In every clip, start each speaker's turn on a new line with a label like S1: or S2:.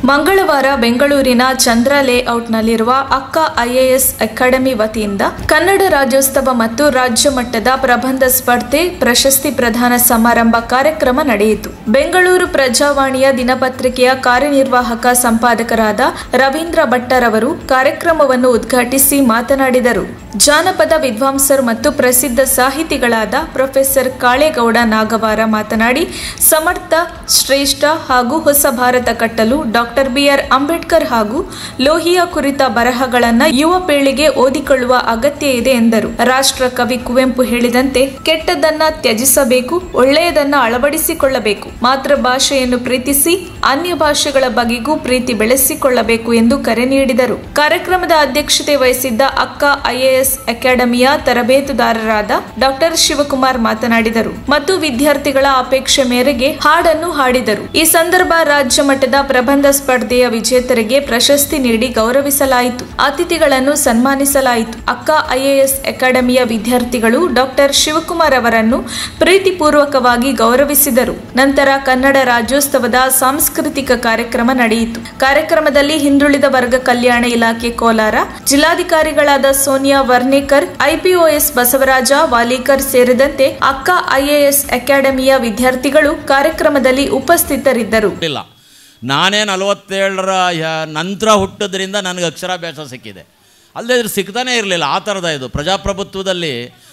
S1: ಮಂಗಳವಾರ ಬೆಂಗಳೂರಿನ ಚಂದ್ರ ಲೇಔಟ್ನಲ್ಲಿರುವ ಅಕ್ಕ ಐಎಎಸ್ ಅಕಾಡೆಮಿ ವತಿಯಿಂದ ಕನ್ನಡ ರಾಜ್ಯೋತ್ಸವ ಮತ್ತು ರಾಜ್ಯ ಮಟ್ಟದ ಪ್ರಬಂಧ ಸ್ಪರ್ಧೆ ಪ್ರಶಸ್ತಿ ಪ್ರದಾನ ಸಮಾರಂಭ ಕಾರ್ಯಕ್ರಮ ನಡೆಯಿತು ಬೆಂಗಳೂರು ಪ್ರಜಾವಾಣಿಯ ದಿನಪತ್ರಿಕೆಯ ಕಾರ್ಯನಿರ್ವಾಹಕ ಸಂಪಾದಕರಾದ ರವೀಂದ್ರ ಭಟ್ಟರವರು ಕಾರ್ಯಕ್ರಮವನ್ನು ಉದ್ಘಾಟಿಸಿ ಮಾತನಾಡಿದರು ಜಾನಪದ ವಿದ್ವಾಂಸರು ಮತ್ತು ಪ್ರಸಿದ್ಧ ಸಾಹಿತಿಗಳಾದ ಪ್ರೊಫೆಸರ್ ಕಾಳೇಗೌಡ ನಾಗವಾರ ಮಾತನಾಡಿ ಸಮರ್ಥ ಶ್ರೇಷ್ಠ ಹಾಗೂ ಹೊಸ ಭಾರತ ಕಟ್ಟಲು ಡಾಕ್ಟರ್ ಬಿಆರ್ ಅಂಬೇಡ್ಕರ್ ಹಾಗೂ ಲೋಹಿಯಾ ಕುರಿತ ಬರಹಗಳನ್ನು ಯುವ ಪೀಳಿಗೆ ಓದಿಕೊಳ್ಳುವ ಅಗತ್ಯ ಇದೆ ಎಂದರು ರಾಷ್ಟ್ರ ಕವಿ ಕುವೆಂಪು ಹೇಳಿದಂತೆ ಕೆಟ್ಟದನ್ನ ತ್ಯಜಿಸಬೇಕು ಒಳ್ಳೆಯದನ್ನ ಅಳವಡಿಸಿಕೊಳ್ಳಬೇಕು ಮಾತೃಭಾಷೆಯನ್ನು ಪ್ರೀತಿಸಿ ಅನ್ಯ ಭಾಷೆಗಳ ಬಗೆಗೂ ಪ್ರೀತಿ ಬೆಳೆಸಿಕೊಳ್ಳಬೇಕು ಎಂದು ಕರೆ ನೀಡಿದರು ಕಾರ್ಯಕ್ರಮದ ಅಧ್ಯಕ್ಷತೆ ವಹಿಸಿದ್ದ ಅಕ್ಕ ಐಎಎಸ್ ಅಕಾಡೆಮಿಯ ತರಬೇತುದಾರರಾದ ಡಾಕ್ಟರ್ ಶಿವಕುಮಾರ್ ಮಾತನಾಡಿದರು ಮತ್ತು ವಿದ್ಯಾರ್ಥಿಗಳ ಅಪೇಕ್ಷೆ ಮೇರೆಗೆ ಹಾಡನ್ನು ಹಾಡಿದರು ಈ ಸಂದರ್ಭ ರಾಜ್ಯ ಮಟ್ಟದ ಪ್ರಬಂಧ ಸ್ಪರ್ಧೆಯ ವಿಜೇತರಿಗೆ ಪ್ರಶಸ್ತಿ ನೀಡಿ ಗೌರವಿಸಲಾಯಿತು ಅತಿಥಿಗಳನ್ನು ಸನ್ಮಾನಿಸಲಾಯಿತು ಅಕ್ಕ ಐಎಎಸ್ ಅಕಾಡೆಮಿಯ ವಿದ್ಯಾರ್ಥಿಗಳು ಡಾಕ್ಟರ್ ಶಿವಕುಮಾರ್ ಅವರನ್ನು ಪ್ರೀತಿಪೂರ್ವಕವಾಗಿ ಗೌರವಿಸಿದರು ನಂತರ ಕನ್ನಡ ರಾಜ್ಯೋತ್ಸವದ ಸಾಂಸ್ಕೃತಿಕ ಕಾರ್ಯಕ್ರಮ ನಡೆಯಿತು ಕಾರ್ಯಕ್ರಮದಲ್ಲಿ ಹಿಂದುಳಿದ ವರ್ಗ ಕಲ್ಯಾಣ ಇಲಾಖೆ ಕೋಲಾರ ಜಿಲ್ಲಾಧಿಕಾರಿಗಳಾದ ಸೋನಿಯಾ ವರ್ನೇಕರ್ ಐಪಿಒಎಸ್ ಬಸವರಾಜ ವಾಲಿಕರ್ ಸೇರಿದಂತೆ ಅಕ್ಕ ಐಎಎಸ್ ಅಕಾಡೆಮಿಯ ವಿದ್ಯಾರ್ಥಿಗಳು ಕಾರ್ಯಕ್ರಮದಲ್ಲಿ ಉಪಸ್ಥಿತರಿದ್ದರು
S2: ಇಲ್ಲ ನಾನೇ ನಲವತ್ತೇಳರ ಯ- ನಂತರ ಹುಟ್ಟಿದ್ರಿಂದ ನನಗೆ ಅಕ್ಷರಾಭ್ಯಾಸ ಸಿಕ್ಕಿದೆ ಅಲ್ಲದೆ ಇದ್ರ ಸಿಗ್ತಾನೇ ಇರಲಿಲ್ಲ ಆ ಥರದ ಇದು ಪ್ರಜಾಪ್ರಭುತ್ವದಲ್ಲಿ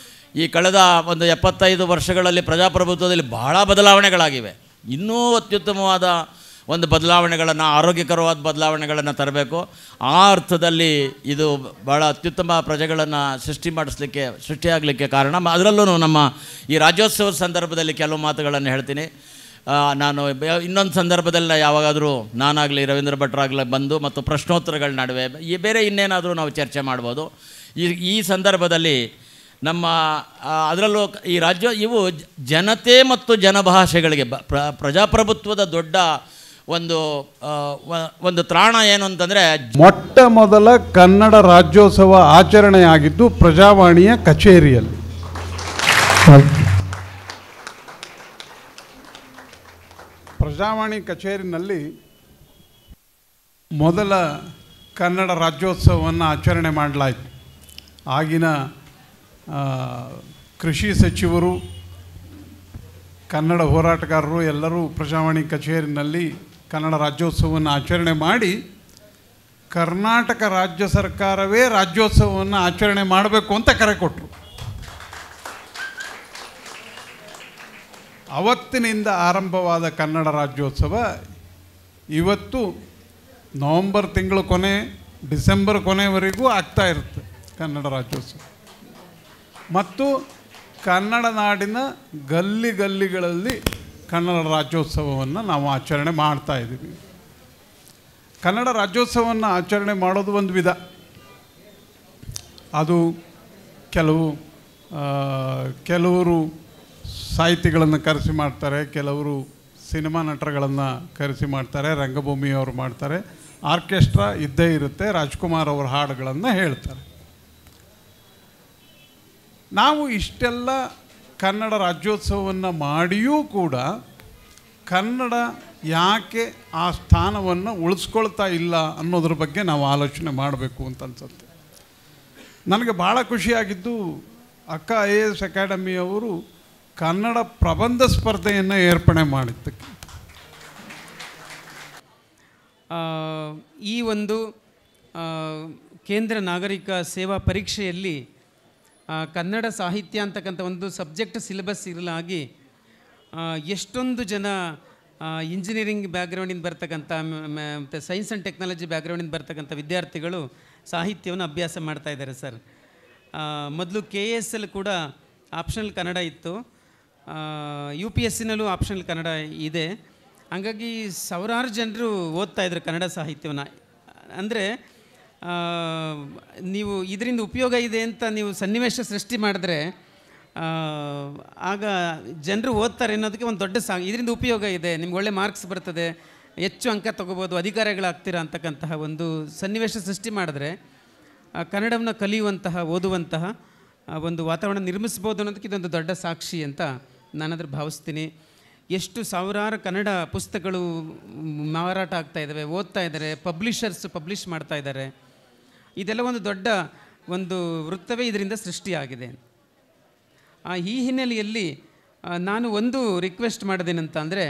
S2: ಈ ಕಳೆದ ಒಂದು ಎಪ್ಪತ್ತೈದು ವರ್ಷಗಳಲ್ಲಿ ಪ್ರಜಾಪ್ರಭುತ್ವದಲ್ಲಿ ಬಹಳ ಬದಲಾವಣೆಗಳಾಗಿವೆ ಇನ್ನೂ ಅತ್ಯುತ್ತಮವಾದ ಒಂದು ಬದಲಾವಣೆಗಳನ್ನು ಆರೋಗ್ಯಕರವಾದ ಬದಲಾವಣೆಗಳನ್ನು ತರಬೇಕು ಆ ಅರ್ಥದಲ್ಲಿ ಇದು ಭಾಳ ಅತ್ಯುತ್ತಮ ಪ್ರಜೆಗಳನ್ನು ಸೃಷ್ಟಿ ಮಾಡಿಸ್ಲಿಕ್ಕೆ ಸೃಷ್ಟಿಯಾಗಲಿಕ್ಕೆ ಕಾರಣ ಮ- ಅದರಲ್ಲೂ ನಮ್ಮ ಈ ರಾಜ್ಯೋತ್ಸವದ ಸಂದರ್ಭದಲ್ಲಿ ಕೆಲವು ಮಾತುಗಳನ್ನು ಹೇಳ್ತೀನಿ ಆ, ನಾನು ಬೆ- ಇನ್ನೊಂದು ಸಂದರ್ಭದಲ್ಲಿ ನಾ ಯಾವಾಗಾದರೂ ನಾನಾಗಲಿ ರವೀಂದ್ರ ಭಟ್ರಾಗಲಿ ಬಂದು ಮತ್ತು ಪ್ರಶ್ನೋತ್ತರಗಳ ನಡುವೆ ಈ ಬೇರೆ ಇನ್ನೇನಾದರೂ ನಾವು ಚರ್ಚೆ ಮಾಡ್ಬೋದು ಈ ಈ ಸಂದರ್ಭದಲ್ಲಿ ನಮ್ಮ ಆ, ಅದರಲ್ಲೂ ಕ- ಈ ರಾಜ್ಯ ಇವು ಜ- ಜನತೆ ಮತ್ತು ಜನಭಾಷೆಗಳಿಗೆ ಬ ಪ್ರ ಪ್ರಜಾಪ್ರಭುತ್ವದ ದೊಡ್ಡ ಒಂದು ಆ, ವ- ಒಂದು ತ್ರಾಣ ಏನು ಅಂತಂದರೆ
S3: ಮೊಟ್ಟ ಮೊದಲ ಕನ್ನಡ ರಾಜ್ಯೋತ್ಸವ ಆಚರಣೆಯಾಗಿದ್ದು ಪ್ರಜಾವಾಣಿಯ ಕಚೇರಿಯಲ್ಲಿ ಪ್ರಜಾವಾಣಿ ಕಚೇರಿನಲ್ಲಿ ಮೊದಲ ಕನ್ನಡ ರಾಜ್ಯೋತ್ಸವವನ್ನು ಆಚರಣೆ ಮಾಡಲಾಯಿತು ಆಗಿನ ಆ, ಕೃಷಿ ಸಚಿವರು ಕನ್ನಡ ಹೋರಾಟಗಾರರು ಎಲ್ಲರೂ ಪ್ರಜಾವಾಣಿ ಕಚೇರಿನಲ್ಲಿ ಕನ್ನಡ ರಾಜ್ಯೋತ್ಸವವನ್ನು ಆಚರಣೆ ಮಾಡಿ ಕರ್ನಾಟಕ ರಾಜ್ಯ ಸರ್ಕಾರವೇ ರಾಜ್ಯೋತ್ಸವವನ್ನು ಆಚರಣೆ ಮಾಡಬೇಕು ಅಂತ ಕರೆ ಕೊಟ್ಟರು ಅವತ್ತಿನಿಂದ ಆರಂಭವಾದ ಕನ್ನಡ ರಾಜ್ಯೋತ್ಸವ ಇವತ್ತು ನವಂಬರ್ ತಿಂಗಳು ಕೊನೆ ಡಿಸೆಂಬರ್ ಕೊನೆವರೆಗೂ ಆಗ್ತಾ ಇರುತ್ತೆ ಕನ್ನಡ ರಾಜ್ಯೋತ್ಸವ ಮತ್ತು ಕನ್ನಡ ನಾಡಿನ ಗಲ್ಲಿ ಗಲ್ಲಿಗಳಲ್ಲಿ ಕನ್ನಡ ರಾಜ್ಯೋತ್ಸವವನ್ನು ನಾವು ಆಚರಣೆ ಮಾಡ್ತಾ ಇದ್ದೀವಿ ಕನ್ನಡ ರಾಜ್ಯೋತ್ಸವವನ್ನು ಆಚರಣೆ ಮಾಡೋದು ಒಂದು ವಿಧ ಅದು ಕೆಲವು ಆ, ಕೆಲವರು ಸಾಹಿತಿಗಳನ್ನು ಕರೆಸಿ ಮಾಡ್ತಾರೆ ಕೆಲವರು ಸಿನಿಮಾ ನಟರುಗಳನ್ನು ಕರೆಸಿ ಮಾಡ್ತಾರೆ ರಂಗಭೂಮಿಯವರು ಮಾಡ್ತಾರೆ ಆರ್ಕೆಸ್ಟ್ರಾ ಇದ್ದೇ ಇರುತ್ತೆ ರಾಜ್ಕುಮಾರ್ ಅವರ ಹಾಡುಗಳನ್ನು ಹೇಳ್ತಾರೆ ನಾವು ಇಷ್ಟೆಲ್ಲ ಕನ್ನಡ ರಾಜ್ಯೋತ್ಸವವನ್ನು ಮಾಡಿಯೂ ಕೂಡ ಕನ್ನಡ ಯಾಕೆ ಆ ಸ್ಥಾನವನ್ನು ಉಳಿಸ್ಕೊಳ್ತಾ ಇಲ್ಲ ಅನ್ನೋದ್ರ ಬಗ್ಗೆ ನಾವು ಆಲೋಚನೆ ಮಾಡಬೇಕು ಅಂತ ಅನ್ಸುತ್ತೆ ನನಗೆ ಭಾಳ ಖುಷಿಯಾಗಿದ್ದು ಅಕ್ಕ ಐ ಎ ಎಸ್ ಅಕಾಡೆಮಿಯವರು ಕನ್ನಡ ಪ್ರಬಂಧ ಸ್ಪರ್ಧೆಯನ್ನು ಏರ್ಪಣೆ ಮಾಡಿದ್ದಕ್ಕೆ
S4: ಆ, ಈ ಒಂದು ಆ, ಕೇಂದ್ರ ನಾಗರಿಕ ಸೇವಾ ಪರೀಕ್ಷೆಯಲ್ಲಿ ಆ, ಕನ್ನಡ ಸಾಹಿತ್ಯ ಅಂತಕ್ಕಂಥ ಒಂದು ಸಬ್ಜೆಕ್ಟ್ ಸಿಲೆಬಸ್ ಇರಲಾಗಿ ಆ, ಎಷ್ಟೊಂದು ಜನ ಇಂಜಿನಿಯರಿಂಗ್ ಬ್ಯಾಕ್ಗ್ರೌಂಡಿಂದ ಬರ್ತಕ್ಕಂಥ ಮತ್ತು ಸೈನ್ಸ್ ಆ್ಯಂಡ್ ಟೆಕ್ನಾಲಜಿ ಬ್ಯಾಕ್ಗ್ರೌಂಡಿಂದ ಬರ್ತಕ್ಕಂಥ ವಿದ್ಯಾರ್ಥಿಗಳು ಸಾಹಿತ್ಯವನ್ನು ಅಭ್ಯಾಸ ಮಾಡ್ತಾ ಇದ್ದಾರೆ ಸರ್ ಮೊದಲು ಕೆ ಎ ಎಸ್ ಎಲ್ ಕೂಡ ಆಪ್ಷನಲ್ ಕನ್ನಡ ಇತ್ತು ಯು ಪಿ ಎಸ್ ಸಿನಲ್ಲೂ ಆಪ್ಷನಲ್ ಕನ್ನಡ ಇದೆ ಹಂಗಾಗಿ ಸಾವಿರಾರು ಜನರು ಓದ್ತಾ ಇದ್ರು ಕನ್ನಡ ಸಾಹಿತ್ಯವನ್ನು ಅಂದರೆ ನೀವು ಇದರಿಂದ ಉಪಯೋಗ ಇದೆ ಅಂತ ನೀವು ಸನ್ನಿವೇಶ ಸೃಷ್ಟಿ ಮಾಡಿದ್ರೆ ಆ, ಆಗ ಜನರು ಓದ್ತಾರೆ ಅನ್ನೋದಕ್ಕೆ ಒಂದು ದೊಡ್ಡ ಸಾ ಇದರಿಂದ ಉಪಯೋಗ ಇದೆ ನಿಮ್ಗೆ ಒಳ್ಳೆ ಮಾರ್ಕ್ಸ್ ಬರ್ತದೆ ಹೆಚ್ಚು ಅಂಕ ತಗೋಬೋದು ಅಧಿಕಾರಿಗಳಾಗ್ತೀರಾ ಅಂತಕ್ಕಂತಹ ಒಂದು ಸನ್ನಿವೇಶ ಸೃಷ್ಟಿ ಮಾಡಿದ್ರೆ ಆ, ಕನ್ನಡವನ್ನು ಕಲಿಯುವಂತಹ ಓದುವಂತಹ ಆ, ಒಂದು ವಾತಾವರಣ ನಿರ್ಮಿಸ್ಬೋದು ಅನ್ನೋದಕ್ಕೆ ಇದೊಂದು ದೊಡ್ಡ ಸಾಕ್ಷಿ ಅಂತ ನಾನಾದರೂ ಭಾವಿಸ್ತೀನಿ ಎಷ್ಟು ಸಾವಿರಾರು ಕನ್ನಡ ಪುಸ್ತಕಗಳು ಮ್, ಮಾರಾಟ ಆಗ್ತಾ ಇದ್ದಾವೆ ಓದ್ತಾ ಇದ್ದಾರೆ ಪಬ್ಲಿಷರ್ಸ್ ಪಬ್ಲಿಷ್ ಮಾಡ್ತಾ ಇದ್ದಾರೆ ಇದೆಲ್ಲ ಒಂದು ದೊಡ್ಡ ಒಂದು ವೃತ್ತವೇ ಇದರಿಂದ ಸೃಷ್ಟಿಯಾಗಿದೆ ಆ, ಈ ಹಿನ್ನೆಲೆಯಲ್ಲಿ ಆ, ನಾನು ಒಂದು ರಿಕ್ವೆಸ್ಟ್ ಮಾಡೋದೇನಂತ ಅಂದರೆ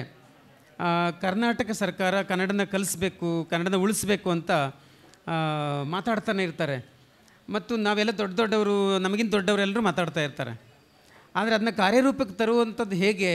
S4: ಕರ್ನಾಟಕ ಸರ್ಕಾರ ಕನ್ನಡನ ಕಲಿಸ್ಬೇಕು ಕನ್ನಡನ ಉಳಿಸ್ಬೇಕು ಅಂತ ಆ, ಮಾತಾಡ್ತಾನೆ ಇರ್ತಾರೆ ಮತ್ತು ನಾವೆಲ್ಲ ದೊಡ್ಡ ದೊಡ್ಡವರು ನಮಗಿಂತ ದೊಡ್ಡವರೆಲ್ಲರೂ ಮಾತಾಡ್ತಾ ಇರ್ತಾರೆ ಆದರೆ ಅದನ್ನ ಕಾರ್ಯರೂಪಕ್ಕೆ ತರುವಂಥದ್ದು ಹೇಗೆ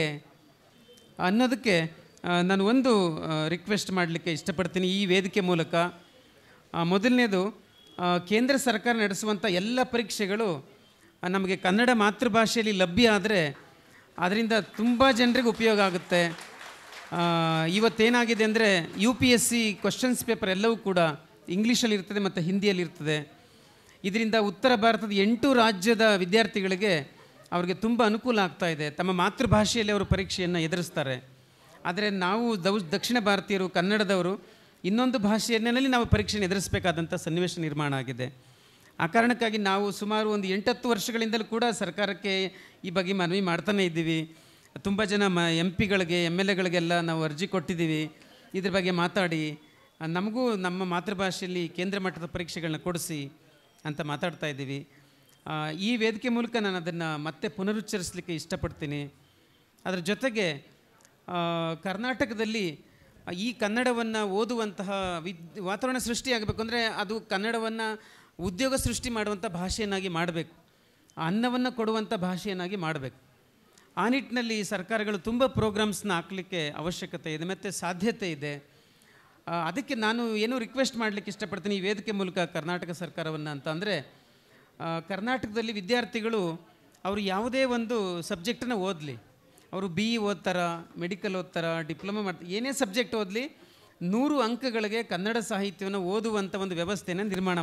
S4: ಅನ್ನೋದಕ್ಕೆ ಆ, ನಾನು ಒಂದು ರಿಕ್ವೆಸ್ಟ್ ಮಾಡಲಿಕ್ಕೆ ಇಷ್ಟಪಡ್ತೀನಿ ಈ ವೇದಿಕೆ ಮೂಲಕ ಆ, ಮೊದಲನೇದು ಆ, ಕೇಂದ್ರ ಸರ್ಕಾರ ನಡೆಸುವಂಥ ಎಲ್ಲ ಪರೀಕ್ಷೆಗಳು ಆ, ನಮಗೆ ಕನ್ನಡ ಮಾತೃಭಾಷೆಯಲ್ಲಿ ಲಭ್ಯ ಆದರೆ ಅದರಿಂದ ತುಂಬ ಜನರಿಗೆ ಉಪಯೋಗ ಆಗುತ್ತೆ ಆ, ಇವತ್ತೇನಾಗಿದೆ ಅಂದರೆ U P S C questions paper ಎಲ್ಲವೂ ಕೂಡ ಇಂಗ್ಲೀಷಲ್ಲಿ ಇರ್ತದೆ ಮತ್ತು ಹಿಂದಿಯಲ್ಲಿ ಇರ್ತದೆ ಇದರಿಂದ ಉತ್ತರ ಭಾರತದ ಎಂಟು ರಾಜ್ಯದ ವಿದ್ಯಾರ್ಥಿಗಳಿಗೆ ಅವರಿಗೆ ತುಂಬ ಅನುಕೂಲ ಆಗ್ತಾ ಇದೆ ತಮ್ಮ ಮಾತೃಭಾಷೆಯಲ್ಲಿ ಅವರು ಪರೀಕ್ಷೆಯನ್ನು ಎದುರಿಸ್ತಾರೆ ಆದರೆ ನಾವು ದೌ ದಕ್ಷಿಣ ಭಾರತೀಯರು ಕನ್ನಡದವರು ಇನ್ನೊಂದು ಭಾಷೆಯಲ್ಲಿ ನಾವು ಪರೀಕ್ಷೆಯನ್ನು ಎದುರಿಸಬೇಕಾದಂಥ ಸನ್ನಿವೇಶ ನಿರ್ಮಾಣ ಆಗಿದೆ ಆ ಕಾರಣಕ್ಕಾಗಿ ನಾವು ಸುಮಾರು ಒಂದು ಎಂಟತ್ತು ವರ್ಷಗಳಿಂದಲೂ ಕೂಡ ಸರ್ಕಾರಕ್ಕೆ ಈ ಬಗ್ಗೆ ಮನವಿ ಮಾಡ್ತಾನೇ ಇದ್ದೀವಿ ತುಂಬ ಜನ ಮ ಎಂ ಪಿಗಳಿಗೆ ಎಮ್ ಎಲ್ ಎಗಳಿಗೆಲ್ಲ ನಾವು ಅರ್ಜಿ ಕೊಟ್ಟಿದ್ದೀವಿ ಇದ್ರ ಬಗ್ಗೆ ಮಾತಾಡಿ ಆ, ನಮಗೂ ನಮ್ಮ ಮಾತೃಭಾಷೆಯಲ್ಲಿ ಕೇಂದ್ರ ಮಟ್ಟದ ಪರೀಕ್ಷೆಗಳನ್ನ ಕೊಡಿಸಿ ಅಂತ ಮಾತಾಡ್ತಾ ಇದ್ದೀವಿ ಆ, ಈ ವೇದಿಕೆ ಮೂಲಕ ನಾನು ಅದನ್ನು ಮತ್ತೆ ಪುನರುಚ್ಚರಿಸಲಿಕ್ಕೆ ಇಷ್ಟಪಡ್ತೀನಿ ಅದರ ಜೊತೆಗೆ ಆ, ಕರ್ನಾಟಕದಲ್ಲಿ ಈ ಕನ್ನಡವನ್ನು ಓದುವಂತಹ ವಿದ್ ವಾತಾವರಣ ಸೃಷ್ಟಿಯಾಗಬೇಕು ಅಂದರೆ ಅದು ಕನ್ನಡವನ್ನು ಉದ್ಯೋಗ ಸೃಷ್ಟಿ ಮಾಡುವಂಥ ಭಾಷೆಯನ್ನಾಗಿ ಮಾಡಬೇಕು ಅನ್ನವನ್ನು ಕೊಡುವಂಥ ಭಾಷೆಯನ್ನಾಗಿ ಮಾಡಬೇಕು ಆ ನಿಟ್ಟಿನಲ್ಲಿ ಸರ್ಕಾರಗಳು ತುಂಬ ಪ್ರೋಗ್ರಾಮ್ಸ್ನ ಹಾಕಲಿಕ್ಕೆ ಅವಶ್ಯಕತೆ ಇದೆ ಮತ್ತು ಸಾಧ್ಯತೆ ಇದೆ ಆ, ಅದಕ್ಕೆ ನಾನು ಏನು ರಿಕ್ವೆಸ್ಟ್ ಮಾಡಲಿಕ್ಕೆ ಇಷ್ಟಪಡ್ತೀನಿ ಈ ವೇದಿಕೆ ಮೂಲಕ ಕರ್ನಾಟಕ ಸರ್ಕಾರವನ್ನು ಅಂತ ಅಂದರೆ ಕರ್ನಾಟಕದಲ್ಲಿ ವಿದ್ಯಾರ್ಥಿಗಳು ಅವರು ಯಾವುದೇ ಒಂದು ಸಬ್ಜೆಕ್ಟನ್ನು ಓದಲಿ ಅವರು ಬಿ ಇ ಓದ್ತಾರ ಮೆಡಿಕಲ್ ಓದ್ತಾರ ಡಿಪ್ಲೊಮಾ ಮಾಡ್ತಾರೆ ಏನೇ ಸಬ್ಜೆಕ್ಟ್ ಓದಲಿ ನೂರು ಅಂಕಗಳಿಗೆ ಕನ್ನಡ ಸಾಹಿತ್ಯವನ್ನು ಓದುವಂಥ ಒಂದು ವ್ಯವಸ್ಥೆಯನ್ನು ನಿರ್ಮಾಣ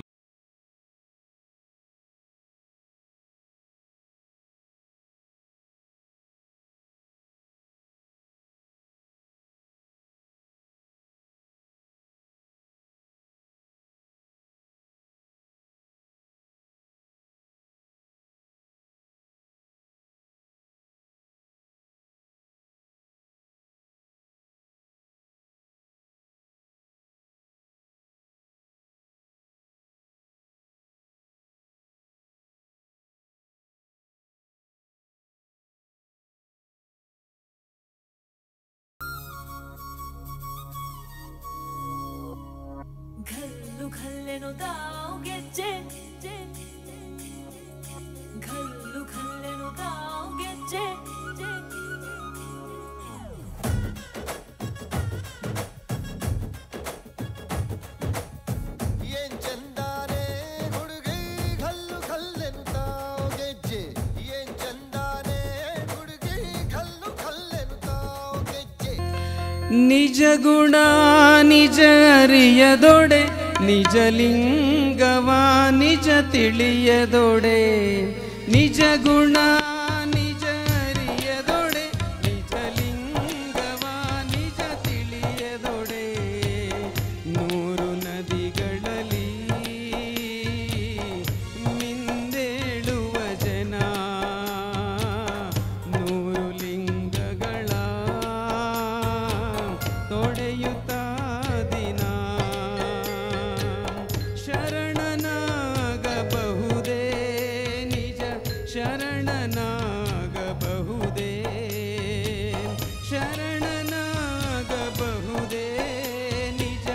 S5: घल्लू घल्लेनो दाव ಗೆಜ್ಜೆ घल्लू घल्लेनो दाव ಗೆಜ್ಜೆ
S6: ಏನ್ ಚಂದಾನೆ ಹುಡುಗಿ ಕಲ್ಲು ಕಲ್ಲೆನು ತಾವ್ ಗೆಜ್ಜೆ ಏನ್ ಚಂದಾನೆ ಹುಡುಗಿ ಕಲ್ಲು ಕಲ್ಲೆನು ತಾವ್ ಗೆಜ್ಜೆ
S4: ನಿಜ ಗುಣ ನಿಜ ಅರಿಯದೊಡೆ ನಿಜ ಲಿಂಗವ ನಿಜ ತಿಳಿಯದೊಡೆ ನಿಜ ಗುಣ ನಿಜ ಅರಿಯದೊಡೆ ನಿಜ ಲಿಂಗವ ನಿಜ ತಿಳಿಯದೊಡೆ ನೂರು ನದಿಗಳಲ್ಲಿ ಮಿಂದೇಳುವ ಜನ ನೂರು ಲಿಂಗಗಳ ತೊಡೆಯುತ್ತ ದಿನ ಶರಣನಾಗಬಹುದೇ ನಿಜ ಶರಣನಾಗಬಹುದೇ ಶರಣನಾಗಬಹುದೇ ನಿಜ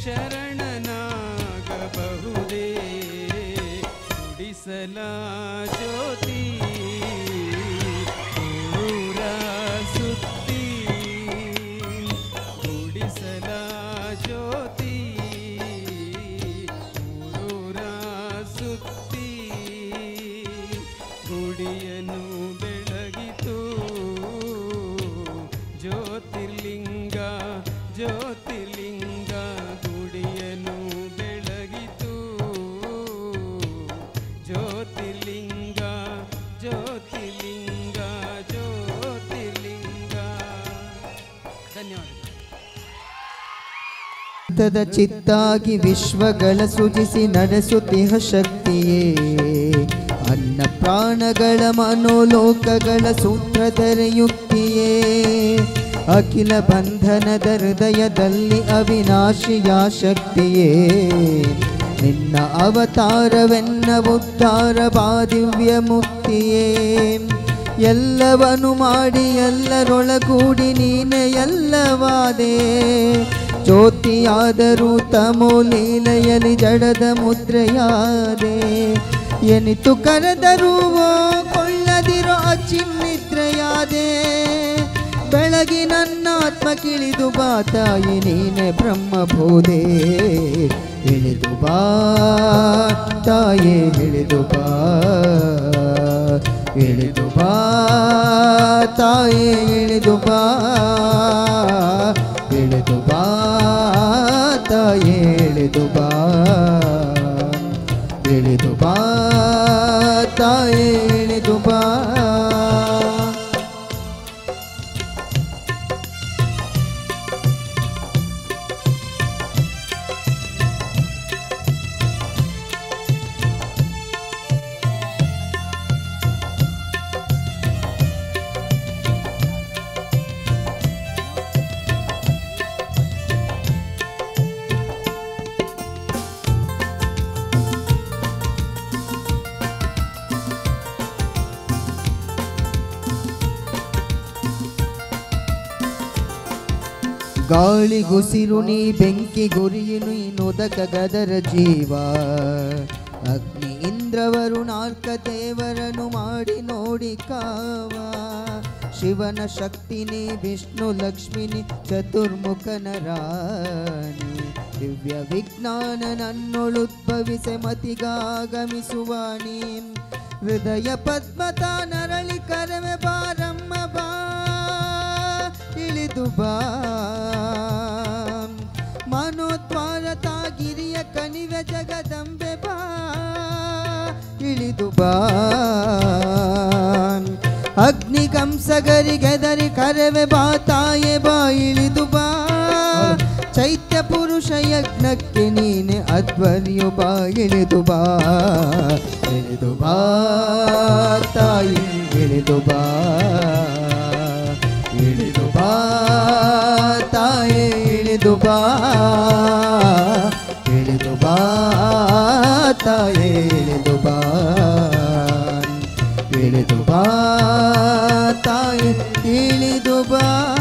S4: ಶರಣನಾಗಬಹುದೇ ನುಡಿಸಲ ಜ್ಯೋತಿ ಊರ ಸುತ್ತಿ ಗುಡಿಸಲ ಜ್ಯೋತಿ ಊರೂರ ಸುತ್ತಿ ಗುಡಿಯನ್ನು ಬೆಳಗಿತು ಜ್ಯೋತಿರ್ಲಿಂಗ ಜ್ಯೋತಿರ್ಲಿಂಗ ಗುಡಿಯನ್ನು ಬೆಳಗಿತು ಜ್ಯೋತಿರ್ಲಿಂಗ ಜ್ಯೋತಿರ್ಲಿಂಗ ಜ್ಯೋತಿರ್ಲಿಂಗ ಧನ್ಯವಾದಗಳು
S7: ಚಿತ್ತದ ಚಿತ್ತಾಗಿ ವಿಶ್ವಗಳ ಸೃಜಿಸಿ ನಡೆಸುತ್ತಿಹ ಶಕ್ತಿಯೇ ಅನ್ನ ಪ್ರಾಣಗಳ ಮನೋಲೋಕಗಳ ಸೂತ್ರಧರ ಯುಕ್ತಿಯೇ ಅಖಿಲ ಬಂಧನದ ಹೃದಯದಲ್ಲಿ ಅವಿನಾಶಿಯ ಶಕ್ತಿಯೇ ನಿನ್ನ ಅವತಾರವೆನ್ನ ಉದ್ಧಾರ ಬಾದಿವ್ಯ ಮುಕ್ತಿಯೇ ಎಲ್ಲವನು ಮಾಡಿ ಎಲ್ಲರೊಳಗೂಡಿ ನೀನೆ ಎಲ್ಲವಾದೆ ಜ್ಯೋತಿಯಾದರೂ ತಮೋ ಲೀಲೆಯಲಿ ಜಡದ ಮುದ್ರೆಯಾದೆ ಎನಿತು ಕರೆದರೂ ಓ ಕೊಳ್ಳದಿರೋ ಅಚಿನ್ನಿದ್ರೆಯಾದೆ ಬೆಳಗಿ ನನ್ನ ಆತ್ಮ ಕಿಳಿದು ಬಾ ತಾಯಿ ನೀನೆ ಬ್ರಹ್ಮಬೋಧೆ ಇಳಿದು ಬಾ ತಾಯೇ ಇಳಿದು ಬಾ ಇಳಿದು ಬಾ ತಾಯೇ ಇಳಿದು ಬಾ ಇಳಿದು ಬಾ ತಾಯೇ ಇಳಿದು ಬಾ ಇಳಿದು ಬಾ ತಾಯೇ ಇಳಿದು ಬಾ ಗಾಳಿಗುಸಿರು ನೀ ಬೆಂಕಿ ಗುರಿಯು ನೀ ನೊದಕ ಗದರ ಜೀವ ಅಗ್ನಿ ಇಂದ್ರವರುಣಾರ್ಕ ದೇವರನು ಮಾಡಿ ನೋಡಿ ಕಾವ ಶಿವನ ಶಕ್ತಿನಿ ವಿಷ್ಣು ಲಕ್ಷ್ಮಿನಿ ಚತುರ್ಮುಖನ ರಾಣಿ ದಿವ್ಯ ವಿಜ್ಞಾನ ನನ್ನೊಳುದ್ಭವಿಸೆ ಮತಿಗಾಗಮಿಸುವಾಣಿ ಹೃದಯ ಪದ್ಮತ ನರಳಿ ಕರವೆ ಬಾರಮ್ಮ ಬಾ ಇಳಿದು ಬಾ ಮನೋದ್ವಾರ ತಾಗಿರಿಯ ಕಣಿವೆ ಜಗದಂಬೆ ಬಾ ಇಳಿದು ಬಾ ಅಗ್ನಿಗಂಸಗರಿ ಗೆದರಿ ಕರವೆ ಬಾ ತಾಯೆ ಬಾ ಇಳಿದು ಬಾ ಚೈತ್ಯ ಪುರುಷ ಯಜ್ಞಕ್ಕೆ ನೀನೆ ಅಧ್ವರ್ಯು ಬಾ ಇಳಿದು ಬಾ ಇಳಿದು ಬಾ ತಾಯಿ ಇಳಿದು ಬಾ ಇಳಿದು ಬಾ ತಾಯೇ ಇಳಿದು ಬಾ ಇಳಿದು ಬಾ ತಾಯೇ ಇಳಿದು ಬಾ ಇಳಿದು ಬಾ ತಾಯಿ ಇಳಿದು ಬಾ